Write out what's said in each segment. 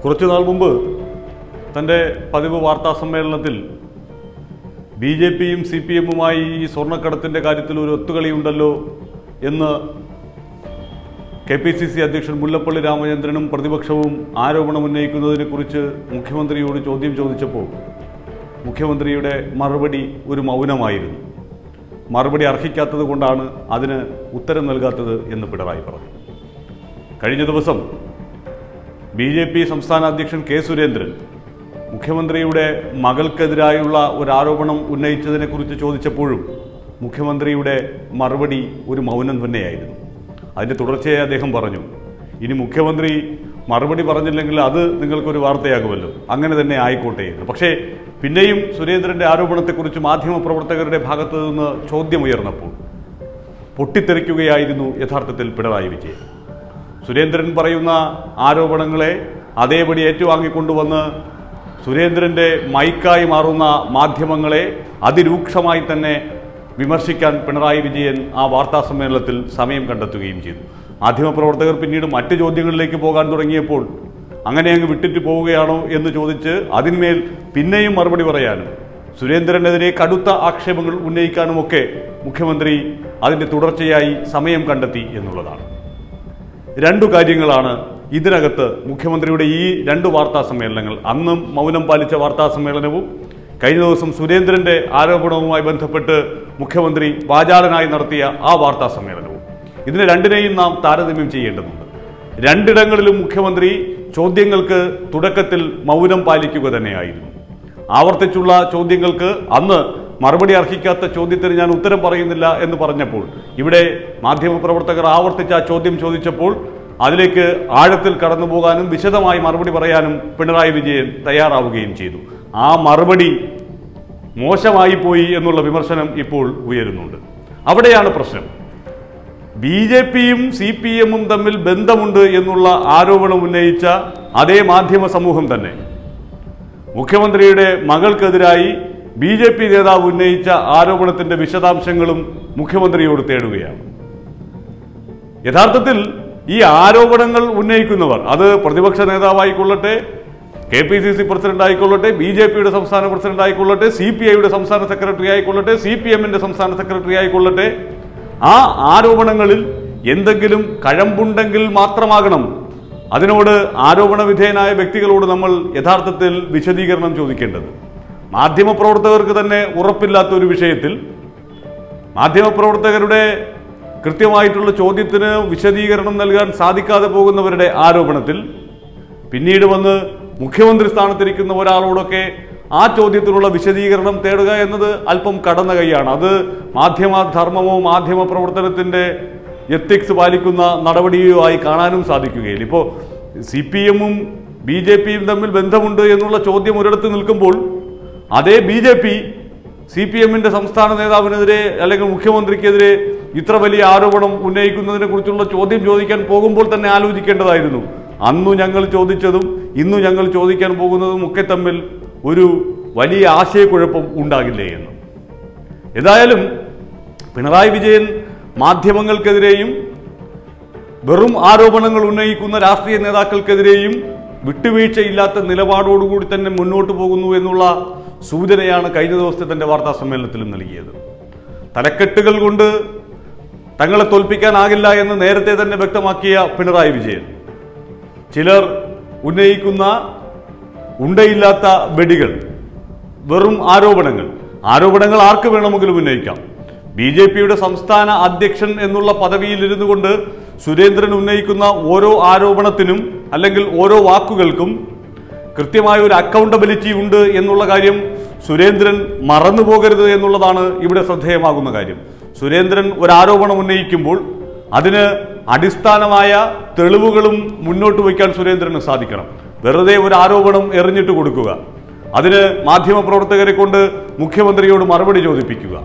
കുറച്ചു നാൾ മുമ്പ് തൻ്റെ പതിവ് വാർത്താ സമ്മേളനത്തിൽ ബി ജെ പിയും സി പി എമ്മുമായി ഈ സ്വർണ്ണക്കടത്തിൻ്റെ കാര്യത്തിൽ ഒരു ഒത്തുകളിയുണ്ടല്ലോ എന്ന് കെ പി സി സി അധ്യക്ഷൻ മുല്ലപ്പള്ളി രാമചന്ദ്രനും പ്രതിപക്ഷവും ആരോപണം ഉന്നയിക്കുന്നതിനെക്കുറിച്ച് മുഖ്യമന്ത്രിയോട് ചോദ്യം ചോദിച്ചപ്പോൾ മുഖ്യമന്ത്രിയുടെ മറുപടി ഒരു മൗനമായിരുന്നു മറുപടി അർഹിക്കാത്തത് കൊണ്ടാണ് അതിന് ഉത്തരം നൽകാത്തത് എന്ന് പിണറായി പറഞ്ഞു കഴിഞ്ഞ ദിവസം ബി ജെ പി സംസ്ഥാന അധ്യക്ഷൻ കെ സുരേന്ദ്രൻ മുഖ്യമന്ത്രിയുടെ മകൾക്കെതിരായുള്ള ഒരു ആരോപണം ഉന്നയിച്ചതിനെക്കുറിച്ച് ചോദിച്ചപ്പോഴും മുഖ്യമന്ത്രിയുടെ മറുപടി ഒരു മൗനം തന്നെയായിരുന്നു അതിൻ്റെ തുടർച്ചയായി അദ്ദേഹം പറഞ്ഞു ഇനി മുഖ്യമന്ത്രി മറുപടി പറഞ്ഞില്ലെങ്കിൽ അത് നിങ്ങൾക്കൊരു വാർത്തയാകുമല്ലോ അങ്ങനെ തന്നെ ആയിക്കോട്ടെ എന്ന് പക്ഷേ പിന്നെയും സുരേന്ദ്രൻ്റെ ആരോപണത്തെക്കുറിച്ച് മാധ്യമപ്രവർത്തകരുടെ ഭാഗത്തു നിന്ന് ചോദ്യമുയർന്നപ്പോൾ പൊട്ടിത്തെറിക്കുകയായിരുന്നു യഥാർത്ഥത്തിൽ പിണറായി വിജയൻ സുരേന്ദ്രൻ പറയുന്ന ആരോപണങ്ങളെ അതേപടി ഏറ്റുവാങ്ങിക്കൊണ്ടുവന്ന് സുരേന്ദ്രൻ്റെ മൈക്കായി മാറുന്ന മാധ്യമങ്ങളെ അതിരൂക്ഷമായി തന്നെ വിമർശിക്കാൻ പിണറായി വിജയൻ ആ വാർത്താ സമ്മേളനത്തിൽ സമയം കണ്ടെത്തുകയും ചെയ്തു മാധ്യമപ്രവർത്തകർ പിന്നീട് മറ്റ് ചോദ്യങ്ങളിലേക്ക് പോകാൻ തുടങ്ങിയപ്പോൾ അങ്ങനെ അങ്ങ് വിട്ടിട്ട് പോവുകയാണോ എന്ന് ചോദിച്ച് അതിന്മേൽ പിന്നെയും മറുപടി പറയാനും സുരേന്ദ്രനെതിരെ കടുത്ത ആക്ഷേപങ്ങൾ ഉന്നയിക്കാനുമൊക്കെ മുഖ്യമന്ത്രി അതിൻ്റെ തുടർച്ചയായി സമയം കണ്ടെത്തി എന്നുള്ളതാണ് രണ്ടു കാര്യങ്ങളാണ് ഇതിനകത്ത് മുഖ്യമന്ത്രിയുടെ ഈ രണ്ട് വാർത്താ സമ്മേളനങ്ങൾ അന്നും മൗനം പാലിച്ച വാർത്താ സമ്മേളനവും കഴിഞ്ഞ ദിവസം സുരേന്ദ്രന്റെ ആരോപണവുമായി ബന്ധപ്പെട്ട് മുഖ്യമന്ത്രി വാചാലനായി നടത്തിയ ആ വാർത്താ സമ്മേളനവും ഇതിനെ രണ്ടിനെയും നാം താരതമ്യം ചെയ്യേണ്ടതുണ്ട് രണ്ടിടങ്ങളിലും മുഖ്യമന്ത്രി ചോദ്യങ്ങൾക്ക് തുടക്കത്തിൽ മൗനം പാലിക്കുക തന്നെയായിരുന്നു ആവർത്തിച്ചുള്ള ചോദ്യങ്ങൾക്ക് അന്ന് മറുപടി അർഹിക്കാത്ത ചോദ്യത്തിന് ഞാൻ ഉത്തരം പറയുന്നില്ല എന്ന് പറഞ്ഞപ്പോൾ ഇവിടെ മാധ്യമപ്രവർത്തകർ ആവർത്തിച്ച് ആ ചോദ്യം ചോദിച്ചപ്പോൾ അതിലേക്ക് ആഴത്തിൽ കടന്നു പോകാനും വിശദമായി മറുപടി പറയാനും പിണറായി വിജയൻ തയ്യാറാവുകയും ചെയ്തു ആ മറുപടി മോശമായി പോയി എന്നുള്ള വിമർശനം ഇപ്പോൾ ഉയരുന്നുണ്ട് അവിടെയാണ് പ്രശ്നം ബി ജെ പിയും സി പി എമ്മും തമ്മിൽ ബന്ധമുണ്ട് എന്നുള്ള ആരോപണം ഉന്നയിച്ച അതേ മാധ്യമ സമൂഹം തന്നെ മുഖ്യമന്ത്രിയുടെ മകൾക്കെതിരായി ബി ജെ പി നേതാവ് ഉന്നയിച്ച ആരോപണത്തിന്റെ വിശദാംശങ്ങളും മുഖ്യമന്ത്രിയോട് തേടുകയാണ് യഥാർത്ഥത്തിൽ ഈ ആരോപണങ്ങൾ ഉന്നയിക്കുന്നവർ അത് പ്രതിപക്ഷ നേതാവായിക്കൊള്ളട്ടെ K P C C president ആയിക്കൊള്ളട്ടെ ബി ജെ പിയുടെ സംസ്ഥാന പ്രസിഡന്റ് ആയിക്കൊള്ളട്ടെ സി പി ഐയുടെ സംസ്ഥാന സെക്രട്ടറി ആയിക്കൊള്ളട്ടെ സി പി എമ്മിന്റെ സംസ്ഥാന സെക്രട്ടറി ആയിക്കൊള്ളട്ടെ ആ ആരോപണങ്ങളിൽ എന്തെങ്കിലും കഴമ്പുണ്ടെങ്കിൽ മാത്രമാകണം അതിനോട് ആരോപണ വിധേയനായ വ്യക്തികളോട് നമ്മൾ യഥാർത്ഥത്തിൽ വിശദീകരണം ചോദിക്കേണ്ടത് മാധ്യമപ്രവർത്തകർക്ക് തന്നെ ഉറപ്പില്ലാത്ത ഒരു വിഷയത്തിൽ മാധ്യമപ്രവർത്തകരുടെ കൃത്യമായിട്ടുള്ള ചോദ്യത്തിന് വിശദീകരണം നൽകാൻ സാധിക്കാതെ പോകുന്നവരുടെ ആരോപണത്തിൽ പിന്നീട് വന്ന് മുഖ്യമന്ത്രി സ്ഥാനത്തിരിക്കുന്ന ഒരാളോടൊക്കെ ആ ചോദ്യത്തിനുള്ള വിശദീകരണം തേടുക എന്നത് അല്പം കടന്ന കൈയാണ് അത് മാധ്യമധർമ്മമോ മാധ്യമ പ്രവർത്തനത്തിൻ്റെ എത്തിക്സ് പാലിക്കുന്ന നടപടിയോ ആയി കാണാനും സാധിക്കുകയില്ല ഇപ്പോൾ സി പി എമ്മും ബി ജെ പിയും തമ്മിൽ ബന്ധമുണ്ട് എന്നുള്ള ചോദ്യം ഒരിടത്ത് നിൽക്കുമ്പോൾ അതേ B J P C P എമ്മിന്റെ സംസ്ഥാന നേതാവിനെതിരെ അല്ലെങ്കിൽ മുഖ്യമന്ത്രിക്കെതിരെ ഇത്ര വലിയ ആരോപണം ഉന്നയിക്കുന്നതിനെ കുറിച്ചുള്ള ചോദ്യം ചോദിക്കാൻ പോകുമ്പോൾ തന്നെ ആലോചിക്കേണ്ടതായിരുന്നു അന്നു ഞങ്ങൾ ചോദിച്ചതും ഇന്നു ഞങ്ങൾ ചോദിക്കാൻ പോകുന്നതും ഒക്കെ തമ്മിൽ ഒരു വലിയ ആശയക്കുഴപ്പം ഉണ്ടാകില്ലേ എന്ന് ഏതായാലും പിണറായി വിജയൻ മാധ്യമങ്ങൾക്കെതിരെയും വെറും ആരോപണങ്ങൾ ഉന്നയിക്കുന്ന രാഷ്ട്രീയ നേതാക്കൾക്കെതിരെയും വിട്ടുവീഴ്ചയില്ലാത്ത നിലപാടോടുകൂടി തന്നെ മുന്നോട്ട് പോകുന്നു എന്നുള്ള സൂചനയാണ് കഴിഞ്ഞ ദിവസത്തെ തന്റെ വാർത്താ സമ്മേളനത്തിലും നൽകിയത് തലക്കെട്ടുകൾ കൊണ്ട് തങ്ങളെ തോൽപ്പിക്കാനാകില്ല എന്ന് നേരത്തെ തന്നെ വ്യക്തമാക്കിയ പിണറായി വിജയൻ ചിലർ ഉന്നയിക്കുന്ന ഉണ്ടയില്ലാത്ത വെടികൾ വെറും ആരോപണങ്ങൾ ആരോപണങ്ങൾ ആർക്ക് വേണമെങ്കിലും ഉന്നയിക്കാം ബി ജെ പിയുടെ സംസ്ഥാന അധ്യക്ഷൻ എന്നുള്ള പദവിയിൽ ഇരുന്നു കൊണ്ട് സുരേന്ദ്രൻ ഉന്നയിക്കുന്ന ഓരോ ആരോപണത്തിനും അല്ലെങ്കിൽ ഓരോ വാക്കുകൾക്കും കൃത്യമായ ഒരു അക്കൗണ്ടബിലിറ്റി ഉണ്ട് എന്നുള്ള കാര്യം സുരേന്ദ്രൻ മറന്നു പോകരുത് എന്നുള്ളതാണ് ഇവിടെ ശ്രദ്ധേയമാകുന്ന കാര്യം സുരേന്ദ്രൻ ഒരു ആരോപണം ഉന്നയിക്കുമ്പോൾ അതിന് അടിസ്ഥാനമായ തെളിവുകളും മുന്നോട്ട് വയ്ക്കാൻ സുരേന്ദ്രന് സാധിക്കണം വെറുതെ ഒരു ആരോപണം എറിഞ്ഞിട്ട് കൊടുക്കുക അതിന് മാധ്യമപ്രവർത്തകരെ കൊണ്ട് മുഖ്യമന്ത്രിയോട് മറുപടി ചോദിപ്പിക്കുക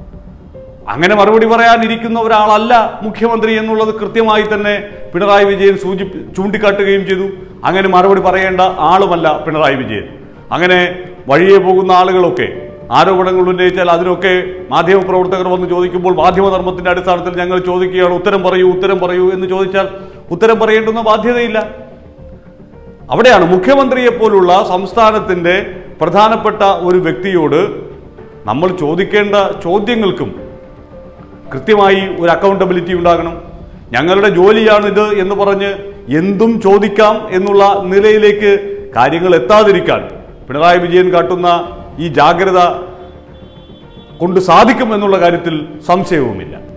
അങ്ങനെ മറുപടി പറയാനിരിക്കുന്ന ഒരാളല്ല മുഖ്യമന്ത്രി എന്നുള്ളത് കൃത്യമായി തന്നെ പിണറായി വിജയൻ സൂചി ചൂണ്ടിക്കാട്ടുകയും ചെയ്തു അങ്ങനെ മറുപടി പറയേണ്ട ആളുമല്ല പിണറായി വിജയൻ അങ്ങനെ വഴിയെ പോകുന്ന ആളുകളൊക്കെ ആരോപണങ്ങൾ ഉന്നയിച്ചാൽ അതിനൊക്കെ മാധ്യമപ്രവർത്തകർ വന്ന് ചോദിക്കുമ്പോൾ മാധ്യമധർമ്മത്തിന്റെ അടിസ്ഥാനത്തിൽ ഞങ്ങൾ ചോദിക്കുകയാണ് ഉത്തരം പറയൂ ഉത്തരം പറയൂ എന്ന് ചോദിച്ചാൽ ഉത്തരം പറയേണ്ടുന്ന ബാധ്യതയില്ല അവിടെയാണ് മുഖ്യമന്ത്രിയെ പോലുള്ള സംസ്ഥാനത്തിൻ്റെ പ്രധാനപ്പെട്ട ഒരു വ്യക്തിയോട് നമ്മൾ ചോദിക്കേണ്ട ചോദ്യങ്ങൾക്കും കൃത്യമായി ഒരു അക്കൗണ്ടബിലിറ്റി ഉണ്ടാകണം ഞങ്ങളുടെ ജോലിയാണിത് എന്ന് പറഞ്ഞ് എന്തും ചോദിക്കാം എന്നുള്ള നിലയിലേക്ക് കാര്യങ്ങൾ എത്താതിരിക്കാൻ പിണറായി വിജയൻ കാട്ടുന്ന ഈ ജാഗ്രത കൊണ്ട് സാധിക്കും എന്നുള്ള കാര്യത്തിൽ സംശയവുമില്ല